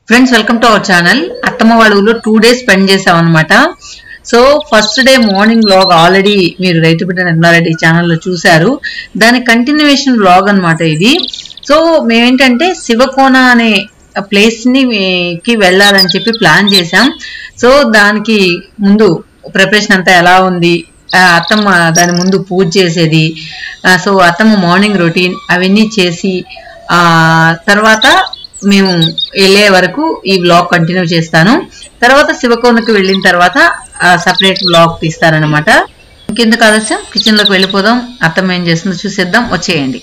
Friends welcome to our channel అత్తమ్మ వాళ్ళ ఊళ్ళో టూ డేస్ స్పెండ్ చేసాం అనమాట so first day morning vlog already మీరు రైతు బిడ్డ నన్నారెడ్డి ఛానల్లో చూశారు దాని కంటిన్యూషన్ వ్లాగ్ అన్నమాట ఇది సో మేమేంటంటే శివకోన అనే ప్లేస్ ని కి వెళ్ళాలని చెప్పి ప్లాన్ చేశాం సో దానికి ముందు ప్రిపరేషన్ అంతా ఎలా ఉంది ఆ, అత్తమ్మ దాని ముందు పూజ చేసేది ఆ, సో అత్తమ్మ మార్నింగ్ రొటీన్ అవన్నీ చేసి ఆ తర్వాత మేము వెళ్ళే వరకు ఈ బ్లాగ్ కంటిన్యూ చేస్తాను తర్వాత శివకోనకు వెళ్ళిన తర్వాత సపరేట్ బ్లాగ్ తీస్తారనమాట ఇంకెందుకు ఆలస్యం కిచెన్ లోకి వెళ్ళిపోదాం అత్తమ్మ ఏం చేస్తుందో చూసేద్దాం వచ్చేయండి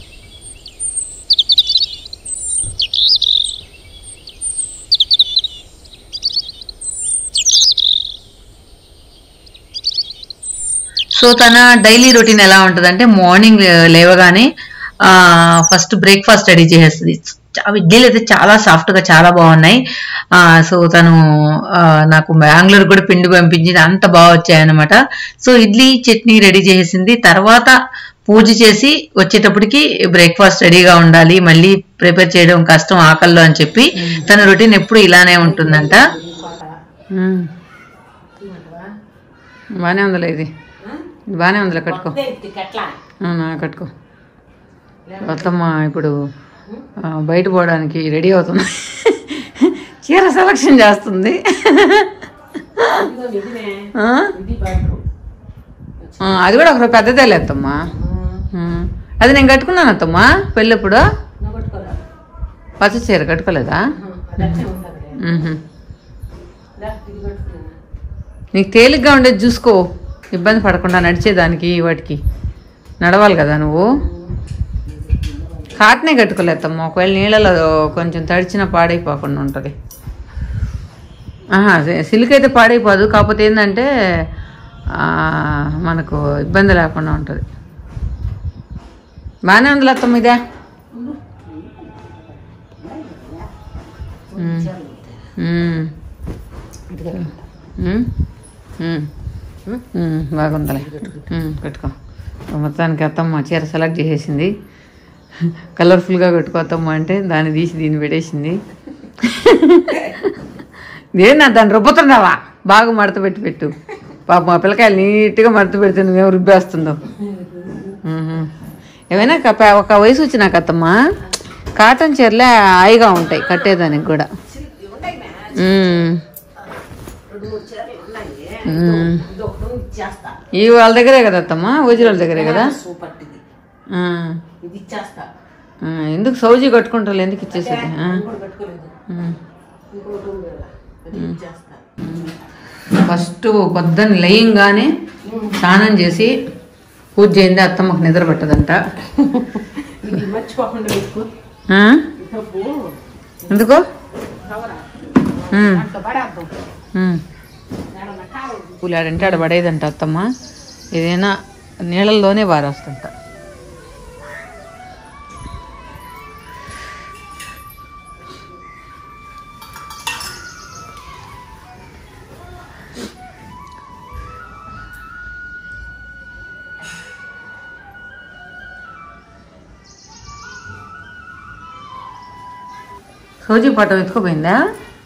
సో తన డైలీ రొటీన్ ఎలా ఉంటుంది అంటే మార్నింగ్ లేవగానే ఫస్ట్ బ్రేక్ఫాస్ట్ రెడీ చేసేస్తుంది చా- ఇడ్లీలు అయితే చాలా సాఫ్ట్ గా చాలా బాగున్నాయి ఆ, సో తను ఆ, నాకు బెంగళూరు కూడా పిండి పంపించింది అంత బాగా వచ్చాయన్నమాట సో ఇడ్లీ చట్నీ రెడీ చేసేసింది తర్వాత పూజ చేసి వచ్చేటప్పటికి బ్రేక్ఫాస్ట్ రెడీగా ఉండాలి మళ్ళీ ప్రిపేర్ చేయడం కష్టం ఆకల్లో అని చెప్పి తన రొటీన్ ఎప్పుడు ఇలానే ఉంటుందంట బాగానే ఉందిలే ఇది బాగానే ఉందిలే కట్టుకో అవునా కట్టుకో అత్తమ్మ ఇప్పుడు ఆ, బయట పోవడానికి రెడీ అవుతుంది చీర సెలక్షన్ చేస్తుంది ఆ? ఆ, అది కూడా ఒక పెద్దదే లేదమ్మా అది నేను కట్టుకున్నాను అత్తమ్మా పెళ్ళప్పుడు పచ్చ చీర కట్టుకోలేదా మ్హూ. నీకు తేలిగ్గా ఉండేది చూసుకో ఇబ్బంది పడకుండా నడిచేదానికి వాటికి నడవాలి కదా నువ్వు కాటనే కట్టుకోలేదమ్మా ఒకవేళ నీళ్ళలో కొంచెం తడిచిన పాడైపోకుండా ఉంటుంది ఆహా సి- సిల్క్ అయితే పాడైపోదు కాకపోతే ఏంటంటే ఆ, మనకు ఇబ్బంది లేకుండా ఉంటుంది బాగానే ఉంది అత్తమ్మ ఇదే ఉమ్. ఉమ్. ఉమ్. ఉమ్. ఉమ్, బాగుందిలే ఉమ్, కట్టుకో మొత్తానికి అత్తమ్మ చీర సెలెక్ట్ చేసేసింది కలర్ఫుల్గా కట్టుకో అత్తమ్మ అంటే దాన్ని తీసి దీన్ని పెట్టేసింది దేనా దాన్ని రుబ్బుతున్నావా బాగా మడత పెట్టి పెట్టు పాప మా పిల్లకాయలు నీట్గా మడత పెడితే నువ్వేం రుబ్బేస్తుందో ఉహు. ఏమైనా కప్ప- ఒక వయసు వచ్చినాక అత్తమ్మ కాటన్ చీరలే హాయిగా ఉంటాయి కట్టేదానికి కూడా ఉమ్. ఉమ్. ఈ వాళ్ళ దగ్గరే కదా అత్తమ్మ ఓజీ వాళ్ళ దగ్గరే కదా ఆ. ఇది ఇచ్చేస్తా ఆ, ఎందుకు సౌజీ కట్టుకుంటారు ఎందుకు ఇచ్చేసేది ఆ. ఇంకోటి కట్టుకోలేదు ఉమ్. ఇంకోటి ఉంది కదా, అది ఇచ్చేస్తా ఫస్ట్ పొద్దున్న లేయంగానే స్నానం చేసి పూజ చేయింది అత్తమ్మకు నిద్ర పట్టదంట ఇది మర్చిపోకుండా పెట్టుకో ఆ? డబ్బు ఎందుకు కవరా ఉమ్, అంత పడేద్దాం ఉమ్. ఏడన్నా కాలు పూలు ఆడంటే ఆడ పడేదంట అత్తమ్మ ఏదైనా నీళ్ళల్లోనే వారేస్తుంట సోజీ పట్టం ఎత్తుకుపోయిందా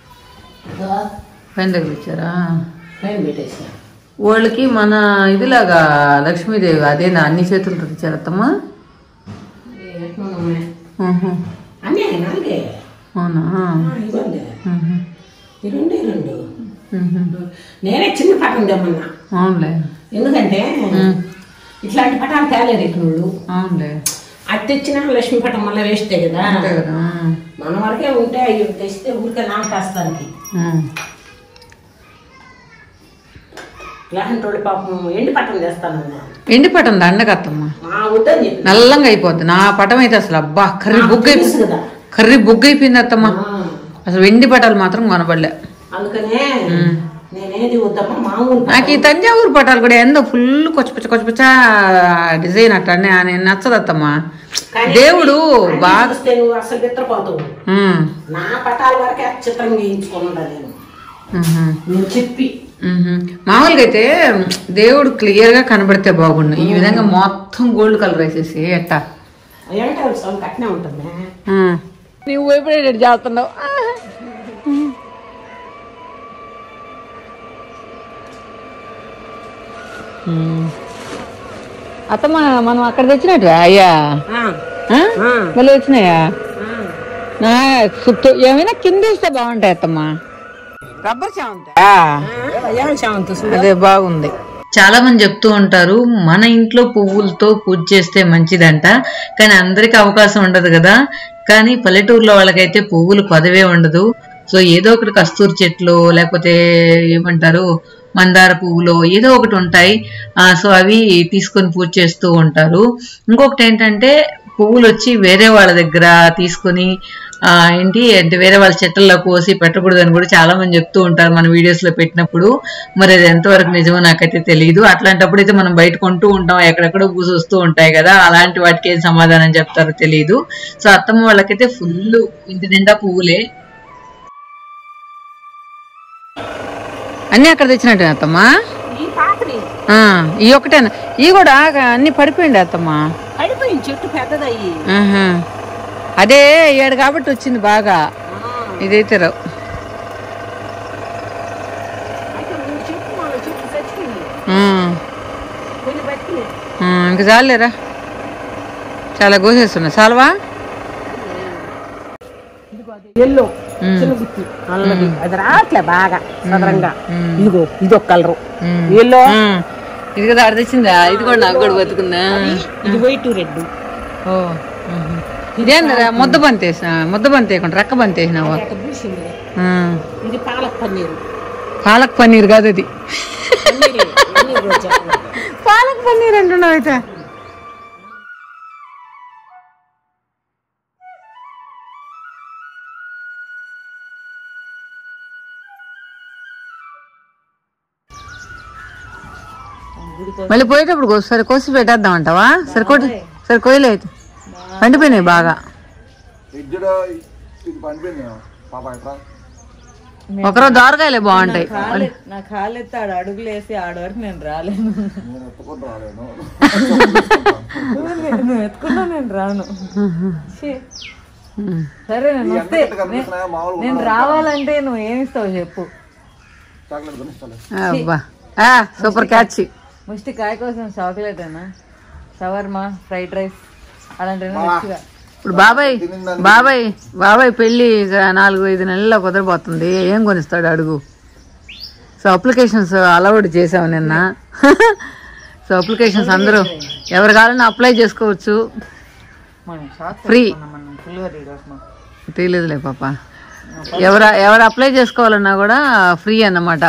పైన దగ్గర ఇచ్చారా పైన పెట్టేసా వాళ్ళకి మన ఇదిలాగా లక్ష్మీదేవి అదేనా అన్ని చేతులతో ఇచ్చారత్తమ్మ ఆహా. అన్నీ నాలుగే అవునా ఇవ్వండి ఆహా. ఈ రెండు ఈ రెండు ఆహా. నేనే చిన్న పటం తెమ్మన్నా అవునులే ఎందుకంటే ఇట్లాంటి పటాలు తేలేరు ఇక నువ్వు అవునులే అది తెచ్చినా లక్ష్మీ పటం మళ్ళీ వేస్తే కదా అంతే కదా మన వరకే ఉంటే అవి తెస్తే ఊరికే నామకాస్తానికి ఆ. ఇలాంటి వాళ్ళు పాపం ఎండి పటం తెస్తానన్నా ఎండి పటం దండకత్తమ్మ మా వద్దని చెప్పి నల్లంగా అయిపోద్ది నా పటం అయితే అసలు అబ్బా కర్రీ బుగ్గ తెలుసు అయిపోయింది కదా కర్రీ బుగ్గ అయిపోయింది అత్తమ్మ ఆ, అసలు వెండి పటాలు మాత్రం కొనబడలే అందుకనే నేనేది వద్దమ్మా మామూలు నాకు ఈ తంజావూరు పటాలు కూడా ఎంతో ఫుల్ కొచ్చపచ్చ కొచ్చపచ్చ డిజైన్ అట్లా నేను నచ్చదత్తమ్మ కానీ దేవుడు అన్నీ బాగా చూస్తే నువ్వు అసలు నిద్రపోతావు ఉమ్, నా పటాల వరకే చిత్రం గీయించుకున్నా నేను ఉహు, నేను చెప్పి ఉహు. మామూలుగా అయితే దేవుడు క్లియర్ గా కనబడితే బాగుండు ఈ విధంగా మొత్తం గోల్డ్ కలర్ వేసేసి ఎట్టా ఏంటో సౌండ్ కట్నే ఉంటుంది ఉమ్. నువ్వు ఎప్పుడేటట్టు చేస్తున్నావు ఉమ్. అత్తమ్మ మనం అక్కడ తెచ్చినట్టు అయ్యా ఆ, ఆ? ఆ, మళ్ళీ వచ్చినాయా ఆ. నా చుట్టూ ఏమైనా కింద వేస్తే బాగుంటాయి అత్తమ్మ రబ్బర్ చామంతి ఏం శాంతి చూడు. అదే బాగుంది చాలా మంది చెప్తూ ఉంటారు మన ఇంట్లో పువ్వులతో పూజ చేస్తే మంచిదంట కానీ అందరికి అవకాశం ఉండదు కదా కానీ పల్లెటూరులో వాళ్ళకైతే పువ్వులు పదవే ఉండదు సో ఏదో ఒకటి కస్తూరి చెట్లు లేకపోతే ఏమంటారు మందార పువ్వులు ఏదో ఒకటి ఉంటాయి ఆ, సో అవి తీసుకొని పూజ చేస్తూ ఉంటారు ఇంకొకటి ఏంటంటే పువ్వులు వచ్చి వేరే వాళ్ళ దగ్గర తీసుకొని ఆ, ఏంటి అంటే వేరే వాళ్ళ చెట్లలో కోసి పెట్టకూడదు అని కూడా చాలా మంది చెప్తూ ఉంటారు మన వీడియోస్ లో పెట్టినప్పుడు మరి అది ఎంతవరకు నిజమో నాకైతే తెలియదు అట్లాంటప్పుడు అయితే మనం బయట కొంటూ ఉంటాం ఎక్కడెక్కడో పూసి వస్తూ ఉంటాయి కదా అలాంటి వాటికి ఏం సమాధానం చెప్తారో తెలియదు సో అత్తమ్మ వాళ్ళకైతే ఫుల్ ఇంటి నిండా పువ్వులే అన్ని అక్కడ తెచ్చినట్టు అత్తమ్మ ఈ పాత్రి ఈ ఒకటేనా ఈ కూడా అన్ని పడిపోయింది అత్తమ్మ పడిపోయింది చెట్టు పెద్దదయ్యి ఆహా. అదే ఏడు కాబట్టి వచ్చింది బాగా ఇదైతే రావు అయితే మూడు చెట్లు నాలుగు చెట్లు చచ్చిపోయింది ఉమ్. కొన్ని బతికినాయి ఉమ్, ఇంక చాలేరా చాలా కోసేస్తున్నా చాలవా ఎల్లో చిన్న గుత్తి నల్లది అది రావట్లే బాగా సదరంగా ఇదిగో ఇది ఒక కలరు ఎల్లో ఉమ్. ఇది కదా అక్కడ తెచ్చిందా ఇది కూడా నాకు కూడా బతుకుందా ఇది వైట్ రెడ్ ఓ ఉహు. ఇదేందరా ముద్ద బంతి వేసిన ముద్ద బంతి వేయకుండా రక్క బంతి వేసినావా అక్కడ పూసింది ఉమ్. ఇది పాలక్ పన్నీరు పాలక్ పన్నీర్ కాదు అది పన్నీరే పన్నీర్ రోజా పాలక్ పన్నీర్ అంటున్నావు అయితే మళ్ళీ పోయేటప్పుడు కో- సరే కోసి పెట్టేద్దాం అంటావా సరే కోటి సరే కోయలే అయితే పండిపోయినాయి బాగా ఇద్దరు ఇది పనిపోయింది పాప ఎట్లా ఒకరోజు దోరకాయలే బాగుంటాయి నా కాలు ఎత్తి ఆడ అడుగులు వేసి ఆడ వరకు నేను రాలేను నేను ఎత్తుకుంటూ రాలేను నువ్వు ఎత్తుకున్నా నేను రాను ఛీ. ఉమ్. సరే నేను ఈ వస్తే ఎండగట్ట కనిపిస్తున్నాయా మామూలుగా నేను రావాలంటే నువ్వు ఏమి ఇస్తావు చెప్పు చాక్లెట్ కొనిస్తాను అబ్బా ఆ, సూపర్ క్యాచ్ ముష్టి కాయ కోసం చాక్లెట్ అయినా షవర్మా ఫ్రైడ్ రైస్ అలాంటివి రిచ్గా ఇప్పుడు బాబాయ్ బాబాయ్ బాబాయ్ పెళ్లి ఇక నాలుగు ఐదు నెలల్లో కుదరబోతుంది ఏం కొనిస్తాడు అడుగు సో అప్లికేషన్స్ అలౌడ్ చేసాం నిన్న సో అప్లికేషన్స్ అందరూ ఎవరు కావాలన్నా అప్లై చేసుకోవచ్చు మనం షాప్ ఫ్రీ మనం ఫుల్గా తీసుకోసం తెలియదులే పాప ఎవరు ఎవరు అప్లై చేసుకోవాలన్నా కూడా ఫ్రీ అన్నమాట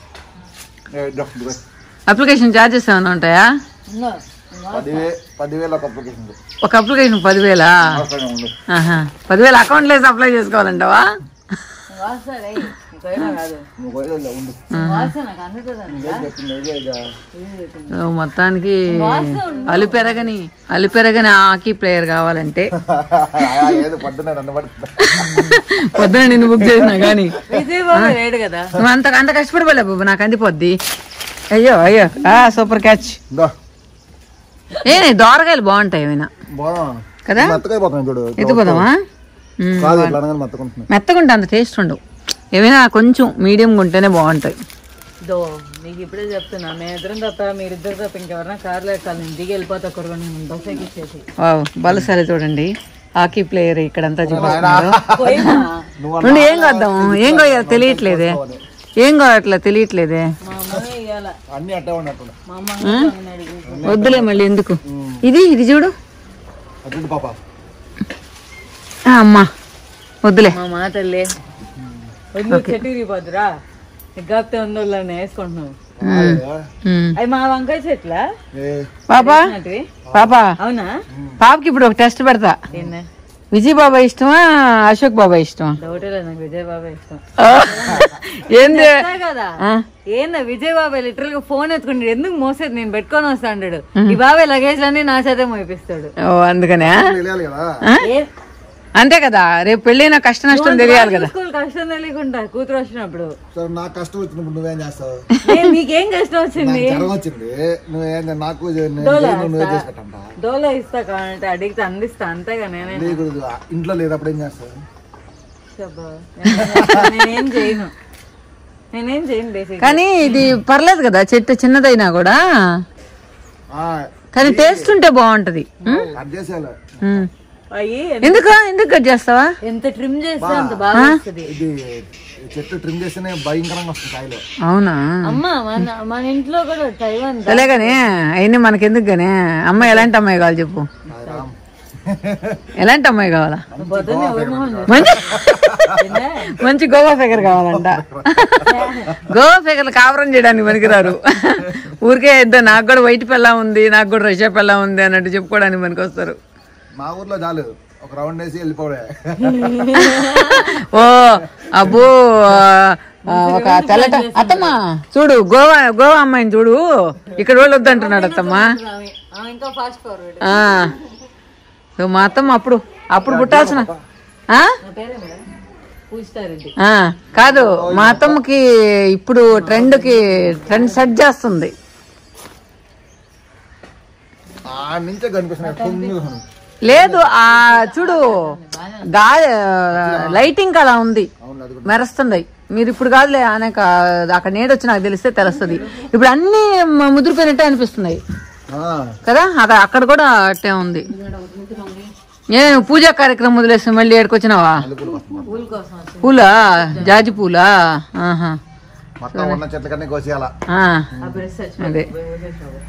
అప్లికేషన్ ఛార్జెస్ ఏమైనా ఉంటాయా పదివే పదివేల ఒక అప్లికేషన్ ఒక అప్లికేషన్ పదివేలా అవసరం ఉండు ఆహా. పదివేలు అకౌంట్లో వేసి అప్లై చేసుకోవాలంటావా వాసన ఇంకైనా కాదు నువ్వు పోయేది ఉండు వాసన నాకు అందుతుందండి ఏం చెప్తుంది ఇదే ఇక. సో మొత్తానికి అలిపెరగని అలిపెరగని హాకీ ప్లేయర్ కావాలంటే ఆ, ఏదో పొద్దున్న నన్ను పడుతుంది పొద్దున నిన్ను బుక్ చేసినా కానీ విజయ్ బాబు లేడు కదా నువ్వు అంత అంత కష్టపడిపోలే బాబు నాకు అందిపోద్ది అయ్యో అయ్యో ఆ సూపర్ క్యాచ్ ఇందా ఏ దోరకాయలు బాగుంటాయి ఏమైనా బాగా కదా మెత్తకైపోతున్నాయి చూడు ఎత్తుపోదామా ఉమ్. కాదు ఇట్లా అనగానే మెత్తకుంటున్నాయి మెత్తగుంటే అంత టేస్ట్ ఉండవు ఏమైనా కొంచెం మీడియంగా ఉంటేనే బాగుంటాయి దో నీకు ఇప్పుడే చెప్తున్నా మేము ఇద్దరం తప్ప మీరిద్దరు తప్ప ఇంకెవరన్నా కార్లో ఎక్కాలి నేను దిగి వెళ్ళిపోతా కొరకు నేను బస్ ఎక్కిచ్చేసి వావ్ బలసారి చూడండి హాకీ ప్లేయర్ ఇక్కడంతా చూపిస్తున్నారు పోయినా నువ్వు నుండి ఏం కొద్దాం ఏం కొయ్యాలి తెలియట్లేదే ఏం కొయ్యట్లే తెలియట్లేదే మా అమ్మనే ఇవ్వాల అన్ని అట్టే ఉన్నట్టు మా అమ్మ అంగన్ అడిగి వద్దులే మళ్ళీ ఎందుకు ఇది ఇది చూడు అటు పాప ఆ, అమ్మా వద్దులే మా మా తల్లి వద్దు చెట్టు విరిగిపోద్దురా ఎగ్గాపితే ఉందో వేసుకుంటున్నావు ఉమ్. అవి మా వంకాయ చెట్లా ఏ పాపా అటువి? పాపా అవునా పాపకి ఇప్పుడు ఒక టెస్ట్ పెడతా ఏందా విజయ్ బాబా ఇష్టమా అశోక్ బాబా ఇష్టమా డౌటే లేదు నాకు విజయ్ బాబా ఇష్టం ఏంది అంతే కదా ఆ, ఏందా విజయ్ బాబాయ్ లిటరల్ గా ఫోన్ ఎత్తుకుంటాడు ఎందుకు మోసేది నేను పెట్టుకొని వస్తా అంటాడు ఈ బాబాయ్ లగేజ్ అన్ని నా చేతే మోపిస్తాడు ఓ అందుకనే తెలియాలి కదా ఏ- అంతే కదా రేపు పెళ్ళైన కష్ట నష్టం తెలియాలి కదా స్కూల్ కష్టం తెలియకుండా కూతురు వచ్చినప్పుడు సరే నాకు కష్టం వచ్చినప్పుడు నువ్వేం చేస్తావు నేను నీకేం కష్టం వచ్చింది జ్వరం వచ్చింది నువ్వేం నాకు నేను చేయను, నువ్వే చేసి పెట్టంట డోలో ఇస్తా కావాలంటే అడిగితే అందిస్తా అంతేగా నేనే నీకు ఇంట్లో లేనప్పుడు ఏం చేస్తావు శబ్బా. నేను- నేనేం చేయను నేనేం చేయను బేసిక్ కానీ ఇది పర్లేదు కదా చెట్టు చిన్నదైనా కూడా ఆ, కానీ టేస్ట్ ఉంటే బాగుంటది ఉమ్, కట్ చేసేయాలి ఉమ్. అయ్యి ఎందుకు ఎందుకు కట్ చేస్తావా ఎంత ట్రిమ్ చేస్తే అంత బాగా వస్తుంది ఇది ఈ చెట్టు ట్రిమ్ చేస్తేనే భయంకరంగా వస్తుంది కాయలు అవునా అమ్మ మన మన ఇంట్లో కూడా తైవాన్ సరే గానీ అవన్నీ మనకెందుకు గానీ అమ్మాయి ఎలాంటి అమ్మాయి కావాలి చెప్పు అది రామ్. ఎలాంటి అమ్మాయి కావాలా పొద్దున్నే ఎవరి మొహం మంచి చూసిందా? మంచి గోవా ఫిగర్ కావాలంట గోవా ఫిగర్ కాపురం చేయడానికి పనికిరారు ఊరికే ఇద్దా నాకు కూడా వైట్ పెళ్ళా ఉంది నాకు కూడా రష్యా పెళ్ళా ఉంది అన్నట్టు చెప్పుకోవడానికి పనికి వస్తారు మా ఊర్లో చాలు ఒక రౌండ్ వేసి వెళ్ళిపోవడే ఓ అబ్బో ఆ, ఒక తెల్లట అత్తమ్మ చూడు గోవా గోవా అమ్మాయిని చూడు ఇక్కడ వాళ్ళు వద్దంటున్నాడు అత్తమ్మ ఆమె ఆమె ఇంకా ఫాస్ట్ ఫార్వర్డ్ ఆ. సో మా అత్తమ్మ అప్పుడు అప్పుడు పుట్టాల్సిన ఆ? నా పేరే మేడం పూజితారెడ్డి ఆ, కాదు మా అత్తమ్మకి ఇప్పుడు ట్రెండ్ కి ట్రెండ్ సెట్ చేస్తుంది ఆ నుంచే కనిపిస్తున్నాయి తుంగు. లేదు ఆ చూడు గా లైటింగ్ అలా ఉంది అవును అది కూడా మెరుస్తుంది మీరు ఇప్పుడు కాదులే అనేక అక్కడ నీడ వచ్చి నాకు తెలిస్తే తెలుస్తుంది ఇప్పుడు అన్ని మ- ముదిరిపోయినట్టే అనిపిస్తున్నాయి ఆ, కదా అక్కడ అక్కడ కూడా అట్టే ఉంది ఏ పూజా కార్యక్రమం వదిలేసి మళ్ళీ ఏడుకొచ్చినావా పూల కోసం వచ్చింది పూలా జాజి పూలా ఆహా మొత్తం ఉన్న చెట్ల కన్నా కోసేయాల ఆ, ఆ బ్రష్ అదే చచ్చిపోయింది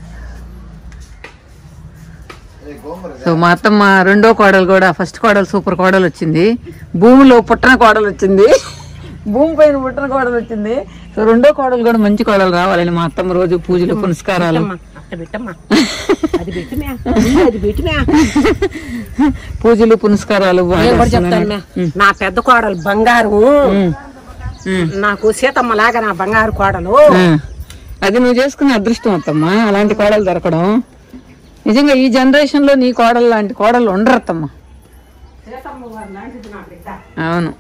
సో మా అత్తమ్మ రెండో కోడలు కూడా ఫస్ట్ కోడలు సూపర్ కోడలు వచ్చింది భూమిలో పుట్టన కోడలు వచ్చింది భూమి పైన పుట్టన కోడలు వచ్చింది సో రెండో కోడలు కూడా మంచి కోడలు రావాలని మా అత్తమ్మ రోజు పూజలు పునస్కారాలు అట్ట పెట్టమ్మా అది పెట్టినా అది పెట్టినా పూజలు పునస్కారాలు బాగా నేను కూడా చేస్తున్నాను. చెప్తాను మ్యా. నా పెద్ద కోడలు బంగారు ఉమ్, ఉమ్, నాకు సీతమ్మ లాగా నా బంగారు కోడలు ఆ. అది నువ్వు చేసుకునే అదృష్టం అత్తమ్మ అలాంటి కోడలు దొరకడం నిజంగా ఈ జనరేషన్ లో నీ కోడలు లాంటి కోడలు ఉండరు అత్తమ్మ అవును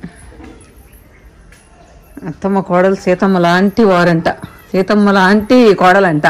అత్తమ్మ కోడలు సీతమ్మ లాంటి వారంట సీతమ్మ లాంటి కోడలంట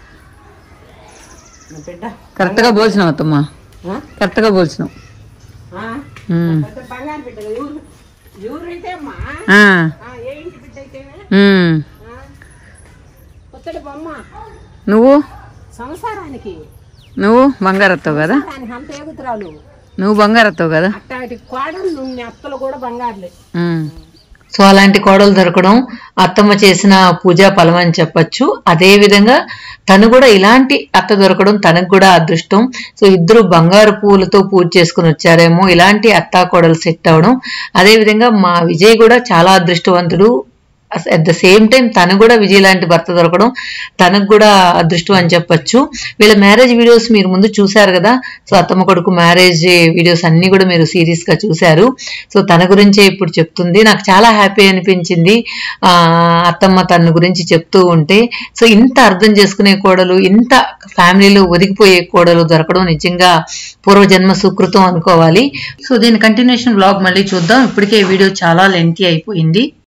నా బిడ్డ కరెక్ట్ గా పోల్చినావు అత్తమ్మ ఆ? కరెక్ట్ గా పోల్చినావు ఆ? ఉమ్, పెద్ద బంగారు బిడ్డ ఎవరు ఎవరైతే అమ్మా ఆ, ఆ, ఏ ఇంటి బిడ్డ అయితే ఉమ్. కొత్తడి బొమ్మ నువ్వు సంసారానికి నువ్వు బంగారత్తావు కదా దానికి అంత ఎగుతురాలు నువ్వు బంగారత్తావు కదా అట్టాటి కోడలు నువ్వు అత్తలు కూడా బంగారులే సో అలాంటి కోడలు దొరకడం అత్తమ్మ చేసిన పూజా ఫలం అని చెప్పొచ్చు అదే విధంగా తను కూడా ఇలాంటి అత్త దొరకడం తనకు కూడా అదృష్టం సో ఇద్దరు బంగారు పూలతో పూజ చేసుకుని వచ్చారేమో ఇలాంటి అత్తా కోడలు సెట్ అవడం అదే విధంగా మా విజయ్ కూడా చాలా అదృష్టవంతుడు అట్ ద సేమ్ టైం తను కూడా విజయ్ లాంటి భర్త దొరకడం తనకు కూడా అదృష్టం అని చెప్పొచ్చు వీళ్ళ మ్యారేజ్ వీడియోస్ మీరు ముందు చూశారు కదా సో అత్తమ్మ కొడుకు మ్యారేజ్ వీడియోస్ అన్ని కూడా మీరు సీరియస్ గా చూశారు సో తన గురించే ఇప్పుడు చెప్తుంది నాకు చాలా హ్యాపీ అనిపించింది ఆ అత్తమ్మ తన గురించి చెప్తూ ఉంటే సో ఇంత అర్థం చేసుకునే కోడలు ఇంత ఫ్యామిలీలో ఒదిగిపోయే కోడలు దొరకడం నిజంగా పూర్వజన్మ సుకృతం అనుకోవాలి సో దీని కంటిన్యూషన్ బ్లాగ్ మళ్ళీ చూద్దాం ఇప్పటికే ఈ వీడియో చాలా లెంతీ అయిపోయింది